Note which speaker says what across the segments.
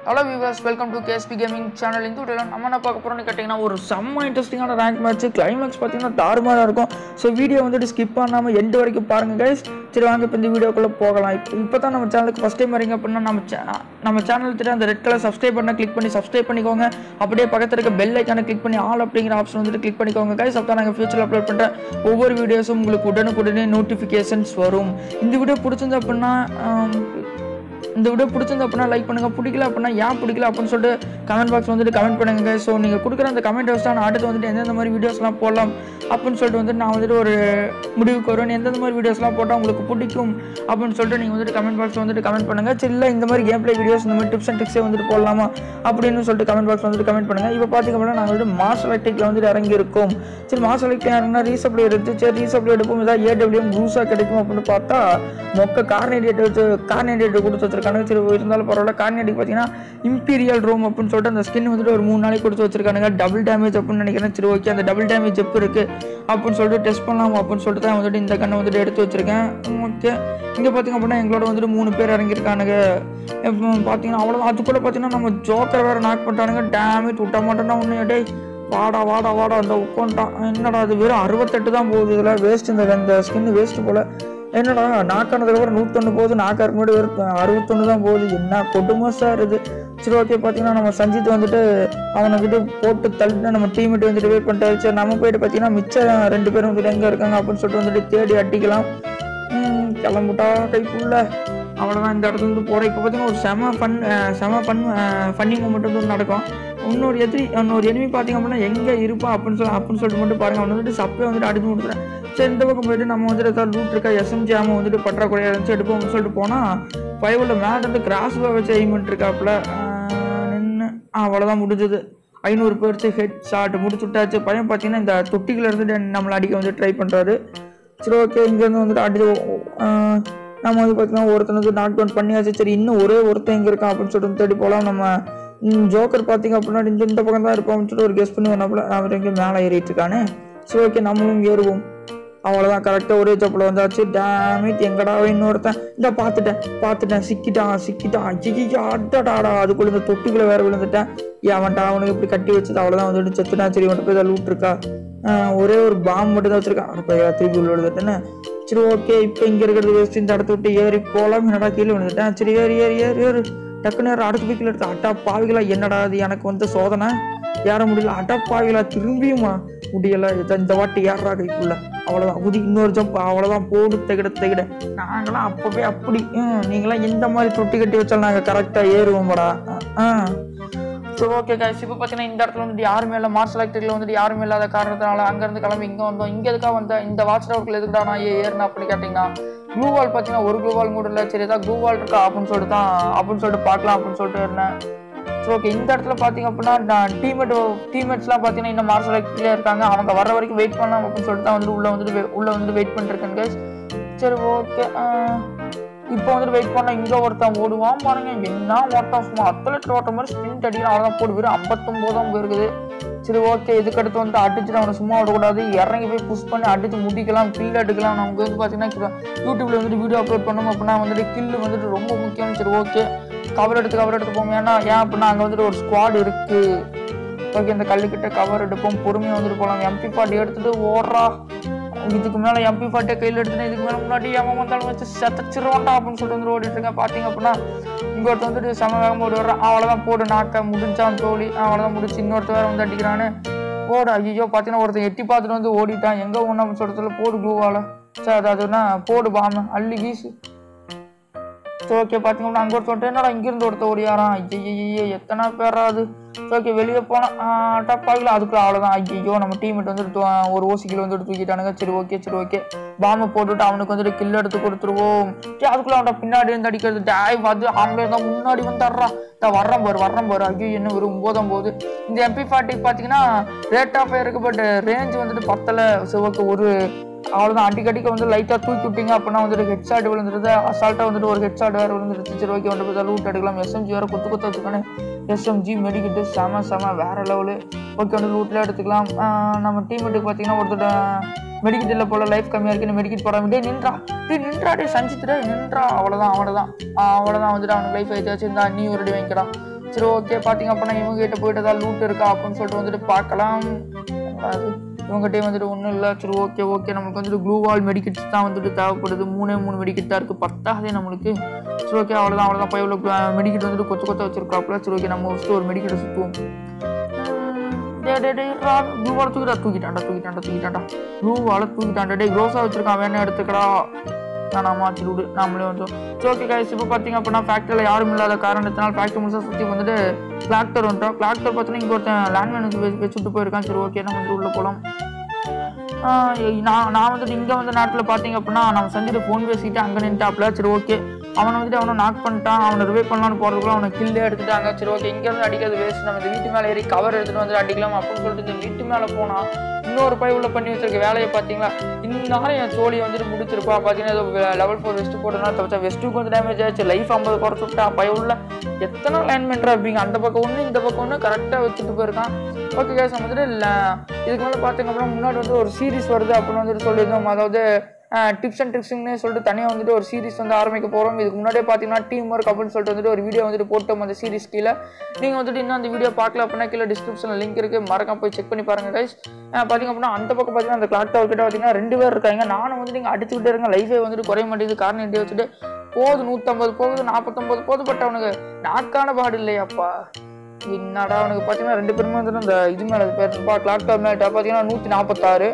Speaker 1: Hello viewers welcome to KSP gaming channel இந்த வீடியோவில் நம்ம என்ன பார்க்க போகிறோம்னு கேட்டிங்கன்னா ஒரு செம்ம இன்ட்ரெஸ்டிங்கான ரேங்க் மேட்ச் கிளைமேக்ஸ் பார்த்தீங்கன்னா தாறுமாறாக இருக்கும் ஸோ வீடியோ வந்துட்டு ஸ்கிப் பண்ணாமல் எண்டு வரைக்கும் பாருங்கள் கைஸ் சரி வாங்க இப்போ இந்த வீடியோக்குள்ளே போகலாம் இப்போ இப்போ தான் நம்ம சேனலுக்கு ஃபஸ்ட் டைம் வரீங்க அப்படின்னா நம்ம cha- நம்ம சேனல் திட்ட அந்த ரெட் கலர் சப்ஸ்கிரைப் பண்ண கிளிக் பண்ணி சப்ஸ்கிரைப் பண்ணிக்கோங்க அப்படியே பக்கத்தில் இருக்க பெல் ஐக்கானை கிளிக் பண்ணி ஆல் அப்படிங்கிற ஆப்ஷன் வந்துட்டு கிளிக் பண்ணிக்கோங்க கைஸ் அப்போ நாங்கள் ஃபியூச்சரில் அப்லோட் பண்ணுற ஒவ்வொரு வீடியோஸும் உங்களுக்கு உடனுக்குடனே நோட்டிஃபிகேஷன்ஸ் வரும் இந்த வீடியோ பிடிச்சிருந்து அப்படின்னா ஆம், இந்த வீடியோ பிடிச்சிருந்து அப்படின்னா லைக் பண்ணுங்க பிடிக்கல அப்படின்னா ஏன் பிடிக்கல அப்படின்னு சொல்லிட்டு கமெண்ட் பாக்ஸ் வந்துட்டு கமெண்ட் பண்ணுங்க ஸோ நீங்கள் கொடுக்குற அந்த கமெண்ட் வச்சு நான் அடுத்து வந்துட்டு எந்தெந்த மாதிரி வீடியோஸ்லாம் போடலாம் அப்படின்னு சொல்லிட்டு வந்துட்டு நான் வந்துட்டு ஒரு முடிவுக்கு வருவேன் எந்தெந்த மாதிரி வீடியோஸ்லாம் போட்டால் உங்களுக்கு பிடிக்கும் அப்படின்னு சொல்லிட்டு நீங்கள் வந்துட்டு கமெண்ட் பாக்ஸ் வந்துட்டு கமெண்ட் பண்ணுங்க சரி இல்லை இந்த மாதிரி கேம் ப்ளே வீடியோஸ் இந்த மாதிரி டிப்ஸ் அண்ட் ட்ரிக்ஸே வந்துட்டு போடலாமா அப்படின்னு சொல்லிட்டு கமெண்ட் பாக்ஸ் வந்துட்டு கமெண்ட் பண்ணுங்க இப்போ பார்த்தீங்க அப்படின்னா நாங்கள் வந்துட்டு மாஸ் எலக்ட்ரிக்கில் வந்துட்டு இறங்கியிருக்கோம் சரி மாஸ் எலக்ட்ரிக் இறங்கினா ரீசப்ளை எடுத்து சரி ரீசப்ளை எடுப்போம் ஏதாவது ஏடபிள்யூஎம் ரூஸாக கிடைக்கும் அப்படின்னு பார்த்தா மொக்க கார்னேடியேட் வச்சு கார்னேடியேட் கொடுத்து வச்சிருக்கானுங்க சரி இருந்தாலும் பரவாயில்ல கார்னேடிக் பார்த்தீங்கன்னா இம்பீரியல் ரோம் அப்படின்னு சொல்லிட்டு அந்த ஸ்கின் வந்துட்டு ஒரு மூணு நாளைக்கு கொடுத்து வச்சிருக்கானுங்க டபுள் டேமேஜ் அப்படின்னு நினைக்கிறேன் சரி ஓகே அந்த டபுள் டேமேஜ் எப்போ இருக்கு அப்படின்னு சொல்லிட்டு டெஸ்ட் பண்ணலாம் அப்படின்னு சொல்லிட்டு தான் வந்துட்டு இந்த கண்ணை வந்துட்டு எடுத்து வச்சிருக்கேன் ஓகே இங்கே பார்த்தீங்க அப்படின்னா எங்களோட வந்துட்டு மூணு பேர் இறங்கியிருக்கானுங்க இப்போ பார்த்தீங்கன்னா அவ்வளோ அது கூட பார்த்தீங்கன்னா நம்ம ஜோக்கர் வேறு நாக் பண்ணிட்டானுங்க டேமேஜ் விட்ட மாட்டேன்னா ஒன்று டேய் வாடா வாடா வாடா அந்த உட்காந்துட்டான் என்னடா அது வெறும் அறுபத்தெட்டு தான் போகுது இதில் வேஸ்ட் இந்த இந்த ஸ்கின் வேஸ்ட் போல என்னடா நாக்கானதுக்கு அப்புறம் நூற்றொன்று போகுது நாக்காருக்கு முன்னாடி வெறும் அறுபத்தொன்று தான் போகுது என்ன கொடுமை சார் இது சரி ஓகே பார்த்தீங்கன்னா நம்ம சஞ்சித் வந்துட்டு அவனுக்கிட்ட போட்டு தள்ளிட்டு நம்ம டீமேட் வந்துட்டு வெயிட் பண்ணிட்டாரு சரி நம்ம போயிட்டு பார்த்தீங்கன்னா மிச்சம் ரெண்டு பேரும் வந்துட்டு எங்கே இருக்காங்க அப்படின்னு சொல்லிட்டு வந்துட்டு தேடி அடிக்கலாம் ம், கிளம்புட்டா கைக்குள்ள அவ்வளோதான் இந்த இடத்துல இருந்து போகிறேன் இப்போ பார்த்தீங்கன்னா ஒரு செம ஃபன் செம ஃபன் ஃபன்னி மூமெண்ட் வந்து நடக்கும் இன்னொரு எதிரி இன்னொரு எனிமி பார்த்தீங்க அப்படின்னா எங்கே இருப்பான் அப்படின்னு சொல்லி அப்படின்னு சொல்லிட்டு மட்டும் பாருங்க அவன் வந்துட்டு சப்பே வந்துட்டு அடிச்சு கொடுத்துறேன் சரி இந்த பக்கம் போயிட்டு நம்ம வந்துட்டு ஏதாவது லூட் இருக்கா எஸ்எம்ஜி ஆம வந்துட்டு பற்றாக்குறையாக இருந்துச்சு எடுப்போம் அப்படின்னு சொல்லிட்டு போனால் ஃபைவ்ல மேலே இருந்து கிராஸ் வச்சு எய்ம் பண்ணிருக்காப்புல நின்று அவ்வளோதான் முடிஞ்சது ஐநூறு பேர்த்து ஹெட் ஷாட் முடிச்சு விட்டாச்சு பையன் பார்த்தீங்கன்னா இந்த தொட்டிக்குள்ள இருந்துட்டு நம்மளை அடிக்க வந்து ட்ரை பண்ணுறாரு சரி ஓகே இங்கேருந்து வந்துட்டு அடிச்சு ஆஹ் நம்ம வந்து பார்த்தீங்கன்னா ஒருத்தனுக்கு நாக் டவுன் பண்ணியாச்சு சரி இன்னும் ஒரே ஒருத்தன் இங்கே இருக்கான் அப்படின்னு சொல்லிட்டு தேடி போகலாம் நம்ம ஜோக்கர் பார்த்தீங்க அப்படின்னா இந்த இந்த பக்கம் தான் இருப்போம் அப்படின்னு சொல்லிட்டு ஒரு கெஸ் பண்ணி வந்தாப்புல அவர் எங்கேயும் மேலே ஏறிட்டு இருக்கானே சரி ஓகே நம்மளும் ஏறுவோம் அவ்வளோதான் கரெக்டாக ஒரே ஜப்பில் வந்தாச்சு டேமேஜ் எங்கடா இன்னொருத்தன் இந்த பார்த்துட்டேன் பார்த்துட்டேன் சிக்கிட்டான் சிக்கிட்டான் ஐயா அடடாடா அதுக்குள்ள இந்த தொட்டிக்குள்ள வேற விழுந்துட்டேன் ஏவன்டா அவனுக்கு இப்படி கட்டி வச்சது அவ்வளோதான் வந்துட்டு செத்துட்டான் சரி வந்துட்டு போய் லூட் இருக்கா ஆஹ் ஒரே ஒரு பாம்பு மட்டும் தான் வச்சிருக்கான் அப்போ திருப்பி உள்ள விழுந்துட்டேன்னு சரி ஓகே இப்போ இங்கே இருக்கிறது வேஸ்ட் இந்த இடத்த விட்டு ஏறி போகலாம் என்னடா கீழே விழுந்துட்டேன் சரி ஏறி ஏறி ஏறி ஏறு டக்குன்னு ஏறு அடுத்த போய் கீழே இருக்கு அட்டா பாவிகளா என்னடா அது எனக்கு வந்து சோதனை ஏற முடியல அட்டா பாவிகளா திரும்பியுமா முடியல இத- இந்த வாட்டி ஏறா கைக்குள்ள அவ்வளோதான் உதி இன்னொரு ஜம்ப் அவ்வளோதான் போடு திகிட திகிட நாங்களாம் அப்பவே அப்படி ம், நீங்களாம் எந்த மாதிரி தொட்டி கட்டி வச்சாலும் நாங்கள் கரெக்டாக ஏறுவோம்டா ஆ ஸோ ஓகே கைஸ் இப்போ பார்த்தீங்கன்னா இந்த இடத்துல வந்துட்டு யாருமே இல்லை மார்ஷல் ஆக்டிவில் வந்துட்டு யாருமே இல்லாத காரணத்தினால அங்கேருந்து கிளம்பி இங்கே வந்தோம் இங்கே எதுக்காக வந்தேன் இந்த வாட்ச் டவர்க்கில் எதுக்குடா நான் ஏ ஏறினேன் அப்படின்னு கேட்டிங்கன்னா க்ளூ வால் பார்த்தீங்கன்னா ஒரு க்ளூ வால் கூட இல்லை சரி ஏதாவது க்ளூ வால் இருக்கா அப்படின்னு சொல்லிட்டு தான் அப்படின்னு சொல்லிட்டு பார்க்கலாம் அப்படின்னு சொல்லிட்டு இருந்தேன் ஸோ ஓகே இந்த இடத்துல பார்த்தீங்க அப்படின்னா நான் டீமேட் டீமேட்ஸ்லாம் பார்த்தீங்கன்னா இன்னும் மார்ஷல் ஆக்டிலே இருக்காங்க அவங்க வர வரைக்கும் வெயிட் பண்ணலாம் அப்படின்னு சொல்லிட்டு தான் வந்துட்டு உள்ளே வந்துட்டு வே- உள்ளே வந்துட்டு வெயிட் பண்ணிருக்கேன் கைஸ் சரி ஓகே இப்போ வந்துட்டு வெயிட் பண்ண இங்கே ஒருத்தன் ஓடுவான் பாருங்க என்ன ஓட்டம் சும்மா அத்தலட் ஓட்டம் மாதிரி ஸ்பிரிண்ட் அடிக்கலாம் அவ்வளோதான் போடு வெறும் ஐம்பத்தொம்போதான் போயிருக்குது சரி ஓகே இதுக்கு அடுத்து வந்து அடிச்சுட்டு அவனை சும்மா விடக்கூடாது இறங்கி போய் புஷ் பண்ணி அடிச்சு முடிக்கலாம் கில் எடுக்கலாம் நமக்கு வந்து பார்த்தீங்கன்னா யூடியூப்ல வந்துட்டு வீடியோ அப்லோட் பண்ணோம் அப்படின்னா வந்துட்டு கில் வந்துட்டு ரொம்ப முக்கியம் சரி ஓகே கவர் எடுத்து கவர் எடுத்து போவோம் ஏன்னா ஏன் அப்படின்னா அங்கே வந்துட்டு ஒரு ஸ்குவாட் இருக்கு ஓகே இந்த கல்லுக்கிட்ட கவர் எடுப்போம் பொறுமையாக வந்துட்டு போகலாம் எம்பி ஃபார்ட்டி எடுத்துட்டு ஓடுறா இதுக்கு மேலே எம்பி ஃபார்ட்டியை கையில் எடுத்துனா இதுக்கு மேலே முன்னாடி எவன் வந்தாலும் வச்சு செத்தச்சிருவான்டா அப்படின்னு சொல்லிட்டு வந்து ஓடிட்டு இருக்கேன் பார்த்தீங்க அப்படின்னா இங்க ஒருத்தன் வந்துட்டு செம வேகமாக ஓடி வர்றான் அவ்வளோதான் போடு நாக்க முடிஞ்சான் தோழி அவ்வளோதான் முடிச்சு இன்னொருத்த வேற வந்து அடிக்கிறானு போடு ஐயோ பார்த்தீங்கன்னா ஒருத்தன் எட்டி பார்த்துட்டு வந்து ஓடிட்டான் எங்கே ஒன்று அப்படின்னு சொல்லிட்டு போடு க்ளூவால் சரி அது அதுனா போடு பாம அள்ளி வீசு ஓகே பார்த்தீங்கன்னா அங்கே ஒருத்தர் என்னடா இங்கிருந்து ஒருத்தர் ஓடியாரான் ஐயோ எத்தனை பேரா அது ஓகே வெளியே போனால் டப்பாவில் அதுக்குள்ள அவ்வளோதான் ஐயோ நம்ம டீமேட் வந்துட்டு தூ- ஒரு ஓசிக்கில் வந்துட்டு தூக்கிட்டானுங்க சரி ஓகே சரி ஓகே பாம்பை போட்டுட்டு அவனுக்கு வந்துட்டு கில் எடுத்து கொடுத்துருவோம் சரி அதுக்குள்ள அவன்கிட்ட பின்னாடி இருந்து அடிக்கிறது டேய் வந்து ஆம்பளை தான் முன்னாடி வந்துடுறா தான் வர்றேன் பாரு வர்றேன் பாரு ஐயோ என்ன ஒரு ஒம்போதாம் போகுது இந்த எம்பி ஃபார்ட்டி பார்த்தீங்கன்னா ரேட் ஆஃப் இருக்கு பட் ரேஞ்ச் வந்துட்டு பத்தலை சிவக்கு ஒரு அவ்வளோதான் அடிக்கடிக்கு வந்து லைட்டாக தூக்கி விட்டீங்க அப்படின்னா வந்துட்டு ஹெட் ஷாட் விழுந்துருது அசால்ட்டாக வந்துட்டு ஒரு ஹெட் ஷாட் வேறு விழுந்துருச்சு சரி ஓகே வந்து பார்த்தா லூட் எடுக்கலாம் எஸ்எம்ஜி வேறு குத்து குத்து வச்சுக்கானே எஸ்எம்ஜி மெடிக்கிட்டு செம செம வேற லெவலு ஓகே வந்து லூட்டில் எடுத்துக்கலாம் ஆஹ் நம்ம டீமேட்டுக்கு பார்த்தீங்கன்னா ஒருத்தர் மெடிக்கிட் இல்லை போல லைஃப் கம்மியாக இருக்கு மெடிக்கிட் போடாம டே நின்றா டே நின்றா டே சஞ்சித்துடே நின்றா அவ்வளோதான் அவ்வளோதான் அவ்வளோதான் வந்துட்டு அவனுக்கு லைஃப் ஏற்றி வச்சிருந்தா நீ ஒரு அடி வாங்கிக்கடா சரி ஓகே பார்த்தீங்க அப்படின்னா இவங்க கிட்ட போயிட்டு ஏதாவது லூட் இருக்கா அப்படின்னு சொல்லிட்டு வந்துட்டு பார்க்கலாம் அது இவங்ககிட்டே வந்துட்டு ஒன்றும் இல்லை சரி ஓகே ஓகே நமக்கு வந்துட்டு க்ளூ வால் மெடிக்கிட்ஸ் தான் வந்துட்டு தேவைப்படுது மூணே மூணு மெடிக்கிட் தான் இருக்குது பத்தாதே நம்மளுக்கு சரி ஓகே அவ்வளோதான் அவ்வளோதான் பையன் மெடிக்கிட் வந்துட்டு கொச்ச கொத்த வச்சிருக்காப்புல சரி ஓகே நம்ம ஃபஸ்ட்டு ஒரு மெடிக்கிட்டை சுற்றுவோம் டே டே டே ப்ளூ வாழை தூக்கிட்டா தூக்கிட்டான்டா தூக்கிட்டான்டா தூக்கிட்டான்டா ப்ளூ வாழை தூக்கிட்டான்டா டே க்ளோஸாக வச்சிருக்கான் வேணா எடுத்துக்கடா வேணாமா சரி விடு நாமளே வந்து சரி ஓகே கைஸ் இப்போ பார்த்தீங்க அப்படின்னா ஃபேக்டரியில் யாரும் இல்லாத காரணத்தினால் ஃபேக்டரி முழுசாக சுற்றி வந்துட்டு கிளாக்டர் வந்துட்டோம் கிளாக்டர் பார்த்தீங்கன்னா இங்கே ஒருத்தன் லேண்ட்மேனுக்கு வச்சு வச்சுட்டு போயிருக்கான் சரி ஓகே நம்ம வந்து உள்ளே போகலாம் நான் நான் வந்துட்டு இங்கே வந்த நேரத்தில் பார்த்தீங்க அப்படின்னா நம்ம செஞ்சுட்டு ஃபோன் பேசிட்டு அங்கே நின்ட்டாப்ல சரி ஓகே அவனை வந்துட்டு அவனை நாக் பண்ணிட்டான் அவனை ரிவே பண்ணலான்னு போகிறதுக்குள்ள அவனை கில்லே எடுத்துட்டாங்க சரி ஓகே இங்கேருந்து அடிக்கிறது வேஸ்ட் நம்ம இந்த வீட்டு மேலே ஏறி கவர் எடுத்துகிட்டு வந்து அடிக்கலாம் அப்படின்னு சொல்லிட்டு இந்த வீட்டு மேலே போனால் இன்னொரு பை உள்ள பண்ணி வச்சிருக்க வேலையை பார்த்தீங்களா இந்நேரம் என் சோழியை வந்துட்டு முடிச்சிருப்பா பார்த்தீங்கன்னா ஏதோ லெவல் ஃபோர் வெஸ்ட் போட்டோம்னா தவிச்சா வெஸ்ட்டுக்கு வந்து டேமேஜ் ஆச்சு லைஃப் ஐம்பது குறைச்சு விட்டா பய உள்ள எத்தனை லேண்ட்மெண்ட்டாக இருப்பீங்க அந்த பக்கம் ஒன்று இந்த பக்கம் ஒன்று கரெக்டாக வச்சுட்டு போயிருக்கான் ஓகே கேஸ் நம்ம வந்துட்டு இல்லை இதுக்கு மேலே பார்த்தீங்க அப்படின்னா முன்னாடி வந்து ஒரு சீரிஸ் வருது அப்படின்னு வந்துட்டு சொல்லியிருந்தோம் அதாவது டிப்ஸ் அண்ட் ட்ரிக்ஸ்னு சொல்லிட்டு தனியாக வந்துட்டு ஒரு சீரிஸ் வந்து ஆரம்பிக்க போகிறோம் இதுக்கு முன்னாடியே பார்த்தீங்கன்னா டீம் ஒர்க் அப்படின்னு சொல்லிட்டு வந்துட்டு ஒரு வீடியோ வந்துட்டு போட்டோம் அந்த சீரிஸ் கீழே நீங்கள் வந்துட்டு இன்னும் அந்த வீடியோ பார்க்கல அப்படின்னா கீழே டிஸ்கிரிப்ஷனில் லிங்க் இருக்குது மறக்காம போய் செக் பண்ணி பாருங்கள் கைஸ் பார்த்தீங்க அப்படின்னா அந்த பக்கம் பார்த்தீங்கன்னா அந்த கிளாக் டவர் கிட்ட பார்த்தீங்கன்னா ரெண்டு பேர் இருக்காங்க நானும் வந்து நீங்கள் அடிச்சுக்கிட்டே இருங்க லைஃபே வந்துட்டு குறைய மாட்டேங்குது காரணம் எட்டி வச்சுட்டு போகுது நூற்றம்பது போகுது நாற்பத்தொம்பது போகுது பட் அவனுக்கு நாக்கான பாடு இல்லையாப்பா என்னடா அவனுக்கு பார்த்தீங்கன்னா ரெண்டு பேருமே வந்துட்டு அந்த இது மேலே பேருப்பா கிளாக் டவர் மேலே பார்த்தீங்கன்னா நூற்றி நாற்பத்தாறு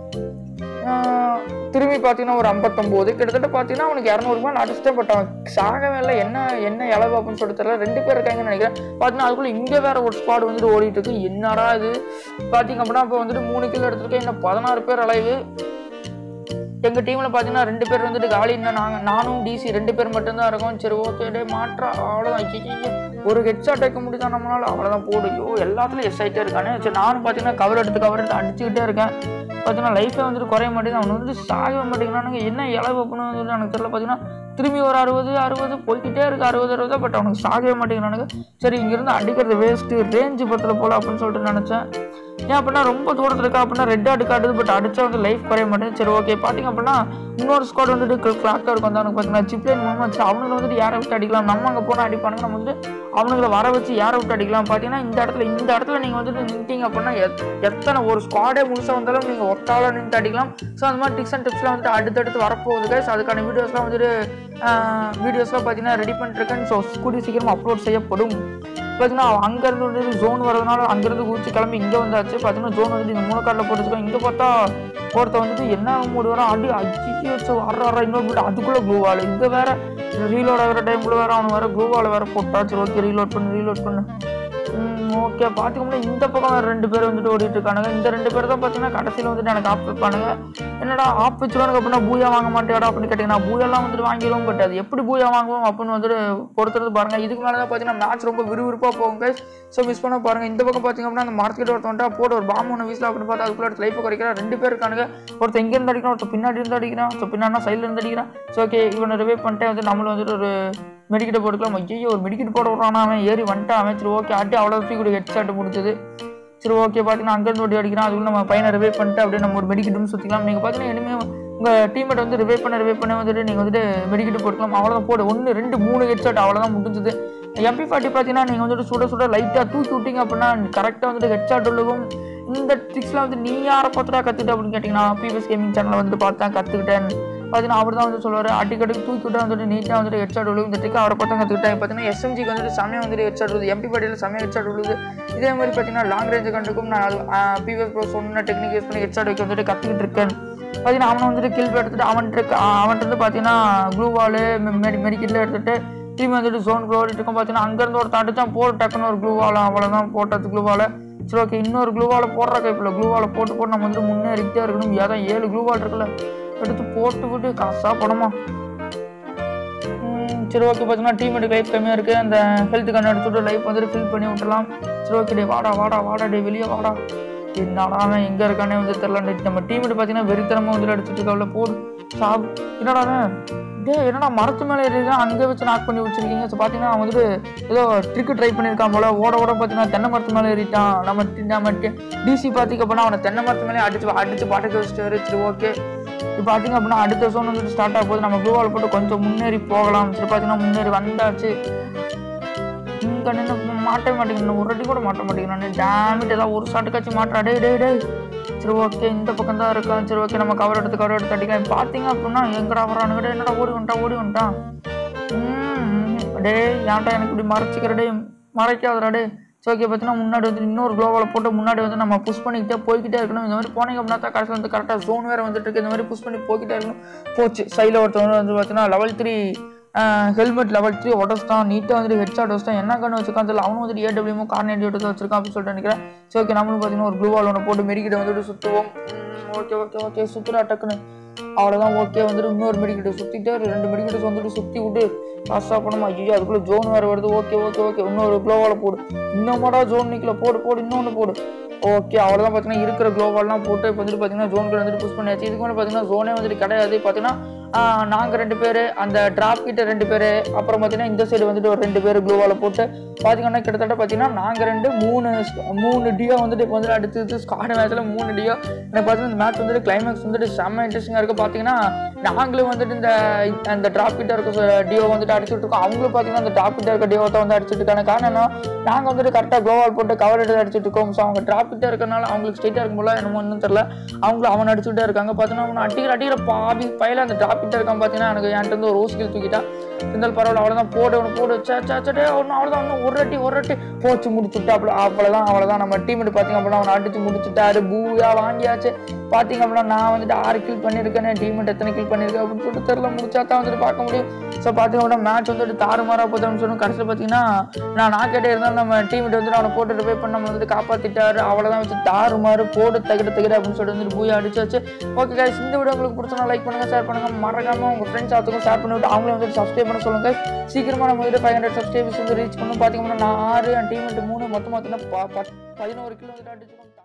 Speaker 1: திரும்பி பார்த்தீங்கன்னா ஒரு ஐம்பத்தொம்போது கிட்டத்தட்ட பார்த்தீங்கன்னா அவனுக்கு இரநூறுபா நான் அடிச்சிட்டேன் பட் அவன் சாகவே இல்லை என்ன என்ன இளவு அப்படின்னு சொல்லிட்டு தெரியல ரெண்டு பேர் இருக்காங்கன்னு நினைக்கிறேன் பார்த்தீங்கன்னா அதுக்குள்ளே இங்கே வேற ஒரு ஸ்குவாட் வந்துட்டு ஓடிட்டு இருக்கு என்னடா இது பார்த்தீங்க அப்படின்னா இப்போ வந்துட்டு மூணு கிலோ எடுத்திருக்கேன் இன்னும் பதினாறு பேர் அலைவு எங்கள் டீமில் பார்த்தீங்கன்னா ரெண்டு பேர் வந்துட்டு காலி இன்னும் நாங்கள் நானும் டிசி ரெண்டு பேர் மட்டும்தான் இருக்கோம் சரி ஓகே டே மாற்றா அவ்வளோதான் ஐயையே. ஒரு ஹெட்ஷாட் வைக்க முடியுதா நம்மளால அவ்வளோதான் போடு ஐயோ எல்லாத்துலையும் எஸ் ஆகிட்டே இருக்கானே சரி நானும் பார்த்தீங்கன்னா கவர் எடுத்து கவர் எடுத்து அடிச்சுக்கிட்டே இருக்கேன் பார்த்தீங்கன்னா லைஃபே வந்துட்டு குறைய மாட்டேங்குது அவன் வந்துட்டு சாகவே மாட்டேங்கிறானுங்க என்ன இளவு அப்படின்னு வந்துட்டு எனக்கு தெரியல பார்த்தீங்கன்னா திரும்பி ஒரு அறுபது அறுபது போய்க்கிட்டே இருக்கு அறுபது அறுபது பட் அவனுக்கு சாகவே மாட்டேங்கிறானுங்க சரி இங்கேருந்து அடிக்கிறது வேஸ்ட்டு ரேஞ்சு பத்தில் போல அப்படின்னு சொல்லிட்டு நினச்சேன் ஏன் அப்படின்னா ரொம்ப தூரத்தில் இருக்கா அப்படின்னா ரெட் ஆடு காட்டுது பட் அடிச்சா வந்து லைஃப் குறைய மாட்டேங்குது சரி ஓகே பார்த்தீங்க அப்படின்னா இன்னொரு ஸ்குவாட் வந்துட்டு கிளாக்காக இருக்கும் வந்து அவனுக்கு பார்த்தீங்கன்னா சிப்லைன் மூலமாக வச்சு அவனுங்களை வந்துட்டு யாரை விட்டு அடிக்கலாம் நம்ம அங்கே போனால் அடிப்பானுங்க நம்ம வந்துட்டு அவனுங்களை வர வச்சு யாரை விட்டு அடிக்கலாம் பார்த்தீங்கன்னா இந்த இடத்துல இந்த இடத்துல நீங்கள் வந்துட்டு நின்ட்டீங்க அப்படின்னா எத்- எத்தனை ஒரு ஸ்குவாடே முழுசாக வந்தாலும் நீங்கள் ஒத்தால நின்று அடிக்கலாம் ஸோ அந்த மாதிரி டிக்ஸ் அண்ட் டிப்ஸ்லாம் வந்துட்டு அடுத்தடுத்து வரப்போகுது guys அதுக்கான வீடியோஸ்லாம் வந்துட்டு வீடியோஸ்லாம் பார்த்தீங்கன்னா ரெடி பண்ணிட்டுருக்கேன் ஸோ கூடிய சீக்கிரம் அப்லோட் செய்யப்படும் பார்த்தீங்கன்னா அங்கேருந்து வந்து ஜோன் வரதுனால அங்கேருந்து குதிச்சு கிளம்பி இங்கே வந்தாச்சு பார்த்தீங்கன்னா ஜோன் வந்துட்டு இந்த மூணு கார்டில் போட்டுருக்கோம் இங்கே பார்த்தா ஒருத்த வந்துட்டு என்ன மூடு வரும் அடி அஜிச்சு வச்சு வர வர இன்னொரு வீடு அதுக்குள்ளே க்ளூவால் இங்கே வேற ரீலோட் ஆகிற டைம்குள்ளே வேற அவன் வேற க்ளூவால் வேற போட்டா சரி ஓகே ரீலோட் பண்ணு ரீலோட் பண்ணு ஓகே பார்த்துக்கோம்னா இந்த பக்கம் வேற ரெண்டு பேர் வந்துட்டு ஓடிட்டு இருக்கானுங்க இந்த ரெண்டு பேர் தான் பார்த்தீங்கன்னா கடைசியில் வந்துட்டு எனக்கு ஆப் வைப்பானுங்க என்னடா ஆப் வச்சுருவானுங்க அப்படின்னா பூயா வாங்க மாட்டேடா அப்படின்னு கேட்டிங்கன்னா பூயெல்லாம் வந்துட்டு வாங்கிடுவோம் பட் அது எப்படி பூயா வாங்குவோம் அப்படின்னு வந்துட்டு பொறுத்துறது பாருங்க இதுக்கு மேலே தான் பார்த்தீங்கன்னா மேட்ச் ரொம்ப விறுவிறுப்பாக போகும் guys ஸோ மிஸ் பண்ண பாருங்க இந்த பக்கம் பார்த்தீங்க அப்படின்னா அந்த மார்க்கெட் ஒருத்தவன்ட்டா போட்டு ஒரு பாம்பு ஒன்று வீசில் அப்படின்னு பார்த்தா அதுக்குள்ள லைஃப் குறைக்கிறா ரெண்டு பேர் இருக்கானுங்க ஒருத்தன் இங்கே இருந்து அடிக்கிறான் ஒருத்தன் பின்னாடி இருந்து அடிக்கிறான் ஸோ பின்னாடி சைடில் இருந்து அடிக்கிறான் ஸோ ஓகே இவனை ரிவே பண்ணிட்டே வந்து நம்மளும் வந்துட்டு ஒரு மெடிக்கிட்ட போட்டுக்கலாம் ஐயோ ஒரு மெடிக்கிட் போட விட்றானா அவன் ஏறி வந்துட்டான் அவன் சரி ஓகே ஆட்டி அவ்வளோ கூட ஹெட் ஷாட் முடிஞ்சது சரி ஓகே பார்த்தீங்கன்னா அங்கேருந்து ஓடி அடிக்கிறான் அதுக்குள்ள நம்ம பையனை ரிவே பண்ணிட்டு அப்படியே நம்ம ஒரு மெடிக்கிட்டும் சுற்றிக்கலாம் நீங்கள் பார்த்தீங்கன்னா இனிமேல் உங்கள் டீமேட் வந்து ரிவே பண்ண ரிவே பண்ண வந்துட்டு நீங்கள் வந்துட்டு மெடிக்கிட்டு போட்டுக்கலாம் அவ்வளோதான் போடு ஒன்று ரெண்டு மூணு ஹெட் ஷாட் அவ்வளோதான் முடிஞ்சது எம்பி ஃபார்ட்டி பார்த்தீங்கன்னா நீங்கள் வந்துட்டு சுட சுட லைட்டாக தூக்கி விட்டீங்க அப்படின்னா கரெக்டாக வந்துட்டு ஹெட் ஷாட் விழுகும் இந்த ட்ரிக்ஸ்லாம் வந்து நீ யாரை பார்த்துட்டா கற்றுக்கிட்ட அப்படின்னு கேட்டிங்கன்னா பிவிஎஸ் கேமிங் சேனலை வந்துட்டு பார்த்து தான் கற்றுக்கிட்டேன் பார்த்தீங்கன்னா அவர் தான் வந்து சொல்லுவார் அடிக்கடி தூக்கி விட்டு வந்துட்டு நீட்டாக வந்துட்டு ஹெட்ஷாட் விழுது இந்த ட்ரிக் அவரை பார்த்து கற்றுக்கிட்டேன் பார்த்தீங்கன்னா எஸ்எம்ஜிக்கு வந்துட்டு செம்மையாக வந்துட்டு ஹெட்ஷாட் விழுது எம்பி பாட்டியில் செம்மையாக ஹெட்ஷாட் விழுது இதே மாதிரி பார்த்தீங்கன்னா லாங் ரேஞ்ச் கண்டுக்கும் நான் அது பிவிஎஸ் ப்ரோ சொன்ன டெக்னிக் யூஸ் பண்ணி ஹெட்ஷாட் வைக்க வந்துட்டு கற்றுக்கிட்டு இருக்கேன் பார்த்தீங்கன்னா அவனை வந்துட்டு கில் எடுத்துட்டு அவன் ட்ரிக் அவன்கிட்ட இருந்து பார்த்தீங்கன்னா க்ளூ வாலு மெடி மெடிக்கெட்டில் எடுத்துட்டு திரும்பி வந்துட்டு ஜோன் க்ளூ ஓடிட்டு இருக்கும் பார்த்தீங்கன்னா அங்கேருந்து ஒரு தடுத்தான் போட்டு டக்குன்னு ஒரு க்ளூ வால் அவ்வளோதான் போட்டது க்ளூ வாலை சரி ஓகே இன்னொரு க்ளூவால் போடுற கைப்பில் க்ளூவால் போட்டு போட்டு நம்ம வந்துட்டு முன்னேறிக்கிட்டே இருக்கணும் ஏதாவது ஏழு க்ளூவால் இருக்குல்ல எடுத்து போட்டு விட்டு காசா படமா ம், சரி ஓகே பார்த்தீங்கன்னா டீமேட்டுக்கு லைஃப் கம்மியாக இருக்குது அந்த ஹெல்த் கண்ணு எடுத்துட்டு லைஃப் வந்துட்டு ஃபில் பண்ணி விட்டுலாம் சரி ஓகே டே வாடா வாடா வாடா டே வெளியே வாடா என்னடா அவன் எங்கே இருக்கானே வந்து தெரில நம்ம டீமேட் பார்த்தீங்கன்னா வெறித்தனமாக வந்துட்டு அடிச்சுட்டு இருக்காவில் போடு சாப் என்னடா அவன் டே என்னடா மரத்து மேலே ஏறிதான் அங்கே வச்சு நாக் பண்ணி வச்சிருக்கீங்க ஸோ பார்த்தீங்கன்னா அவன் வந்துட்டு ஏதோ ட்ரிக்கு ட்ரை பண்ணியிருக்கான் போல ஓட ஓட பார்த்தீங்கன்னா தென்னை மரத்து மேலே ஏறிட்டான் நம்ம டி- நம்ம டிசி பார்த்திங்க அப்படின்னா அவனை தென்னை மரத்து மேலே அடிச்சு அடிச்சு பாட்டுக்கு வச்சுட்டு சரி ஓகே இப்போ பார்த்தீங்க அப்படின்னா அடுத்த சோன் வந்துட்டு ஸ்டார்ட் ஆக போகுது நம்ம ப்ளூவால் போட்டு கொஞ்சம் முன்னேறி போகலாம் சரி பார்த்தீங்கன்னா முன்னேறி வந்தாச்சு இங்கே நின்று மாட்டவே மாட்டேங்கிறேன் ஒரு அடி கூட மாட்ட மாட்டேங்கிறேன் டேமிட் ஏதாவது ஒரு ஷாட்டுக்காச்சும் மாட்டுறா டேய் டேய் டேய் சரி ஓகே இந்த பக்கம் தான் இருக்கான் சரி ஓகே நம்ம கவர் எடுத்து கவர் எடுத்து அடிக்கலாம் பார்த்தீங்க அப்படின்னா எங்கடா வரானுங்க டேய் என்னடா ஓடி வந்துட்டான் ஓடி வந்துட்டான் ம், டேய் ஏன்டா எனக்கு இப்படி மறைச்சிக்கிற டேய் மறைக்காதடா டேய் சரி ஓகே பார்த்தீங்கன்னா முன்னாடி வந்து இன்னொரு க்ளோவில் போட்டு முன்னாடி வந்து நம்ம புஷ் பண்ணிக்கிட்டே போய்கிட்டே இருக்கணும் இந்த மாதிரி போனீங்க அப்படின்னா தான் கடைசியில் வந்து கரெக்டாக ஜோன் வேறு வந்துட்டு இருக்கு இந்த மாதிரி புஷ் பண்ணி போய்கிட்டே இருக்கணும் போச்சு சைடில் ஒருத்தவங்க வந்து பார்த்தீங்கன்னா level three helmet level three உடச்சிட்டான் நீட்டாக வந்துட்டு ஹெட் ஷாட் வச்சிட்டான் என்ன கண்ணு வச்சிருக்கான் தெரியல அவனும் வந்துட்டு ஏடபிள்யூமோ கார்னேட் எடுத்து வச்சிருக்கான் அப்படின்னு சொல்லிட்டு நினைக்கிறேன் சரி ஓகே நம்மளும் பார்த்தீங்கன்னா ஒரு க்ளூ வால் ஒன்று போட்டு மெடிக்கிட்ட வந்துட்டு சுற்றுவோம் ஓகே ஓகே ஓகே சுற்றுலா டக்குன்னு அவ்வளோதான் ஓகே வந்துட்டு இன்னொரு மெடிக்கிட்ட சுற்றிட்டு ரெண்டு மெடிக்கிட்ட வந்துட்டு சுற்றி விட்டு காசாக பண்ணுமா ஐயோ அதுக்குள்ளே ஜோன் வேறு வருது ஓகே ஓகே ஓகே இன்னொரு க்ளோவால் போடு இன்னுமாடா ஜோன் நிற்கல போடு போடு இன்னொன்று போடு ஓகே அவ்வளோதான் பார்த்தீங்கன்னா இருக்கிற க்ளோவால்லாம் போட்டு இப்போ வந்துட்டு பார்த்தீங்கன்னா ஜோன்குள்ள வந்துட்டு புஷ் பண்ணியாச்சு இதுக்கு மேலே பார்த்தீங்கன்னா ஜோனே வந்துட்டு கிடையாது பார்த்தீங்கன்னா நாங்கள் ரெண்டு பேர் அந்த டிராப் கிட்ட ரெண்டு பேர் அப்புறம் பார்த்தீங்கன்னா இந்த சைடு வந்துட்டு ஒரு ரெண்டு பேர் க்ளோவால் போட்டு பார்த்தீங்கன்னா கிட்டத்தட்ட பார்த்தீங்கன்னா நாங்கள் ரெண்டு மூணு மூணு டியோ வந்துட்டு இப்போ வந்துட்டு அடுத்து ஸ்காட் மேட்ச்சில் மூணு டியோ எனக்கு பார்த்தீங்கன்னா இந்த மேட்ச் வந்துட்டு கிளைமேக்ஸ் வந்துட்டு செம்ம இன்ட்ரெஸ்டிங்காக இருக்குது பார்த்தீங்கன்னா நாங்களும் வந்துட்டு இந்த அந்த டிராப் கிட்ட இருக்க டியோ வந்துட்டு அடிச்சுட்டு இருக்கோம் அவங்களும் பார்த்தீங்கன்னா அந்த டிராப் கிட்ட இருக்க டியோ தான் வந்து அடிச்சுட்டு இருக்காங்க காரணம் என்ன நாங்கள் வந்துட்டு கரெக்டாக க்ளோவால் போட்டு கவர் எடுத்து அடிச்சுட்டு இருக்கோம் ஸோ அவங்க டிராப் கிட்ட இருக்கறனால அவங்களுக்கு ஸ்ட்ரெயிட்டாக இருக்கும்போது என்னமோ இன்னும் தெரியல அவங்களும் அவன் அடிச்சுட்டே இருக்காங்க பார்த்தீங்கன்னா அவனை அடிக்கிற அடிக்கிற பாவி பையில அந்த டிராப் கிட்ட இருக்கான் பார்த்தீங்கன்னா எனக்கு என்கிட்ட இருந்து ஒரு ரோஸ் கில் தூக்கிட்டா இருந்தாலும் பரவாயில்ல அவ்வளோதான் போடு ஒன்று போடு சே சே சே ஒன்று அவ்வளோதான் இன்னும் ஒரு அட்டி ஒரு அட்டி போச்சு முடிச்சுட்டா அப்படி அவ்வளோதான் அவ்வளோதான் நம்ம டீம் பார்த்தீங்க அப்படின்னா அவனை அடிச்சு முடிச்சுட்டாரு பூயா வாங்கியாச்சு பார்த்தீங்க அப்படின்னா நான் வந்துட்டு ஆறு கில் பண்ணியிருக்கேன் டீம் எத்தனை கில் பண்ணியிருக்கேன் அப்படின்னு சொல்லிட்டு தெரில முடிச்சா தான் வந்துட்டு பார்க்க முடியும் ஸோ பார்த்தீங்க அப்படின்னா மேட்ச் வந்துட்டு தாறுமாறாக போதும்னு சொல்லணும் கடைசியில் பார்த்தீங்கன்னா நான் நான் கேட்டே இருந்தாலும் நம்ம டீம் வந்துட்டு அவனை போட்டு ரிவே பண்ணி நம்ம வந்துட்டு காப்பாற்றிட்டாரு அவ்வளோதான் வச்சு தாறுமாறு போடு தகிட தகிட அப்படின்னு சொல்லிட்டு வந்துட்டு பூயா அடிச்சாச்சு ஓகே guys இந்த வீடியோ உங்களுக்கு பிடிச்சா லைக் பண்ணுங்க ஷேர் பண்ணுங்க மறக்காம உங்க ஃப்ரெண்ட்ஸ் ஆத்துக்கும் ஷேர் பண்ணிவிட்டு அவங்களும் வந்துட்டு சப்ஸ்கிரைப் பண்ண சொல்லுங்க சீக்கிரமா நம்ம வந்துட்டு ஃபைவ் ஹண்ட்ரட் சப்ஸ்கிரைபர்ஸ் வந்து ரீச் பண்ணணும் பார்த்தீங்கன்னா நான் ஆறு என் டீம் மூணு மொத்தம் பார்த்தீங்கன்னா ப- ப- பதினோரு கிலோ வந்துட்டு அடிச்சிருக்கோம்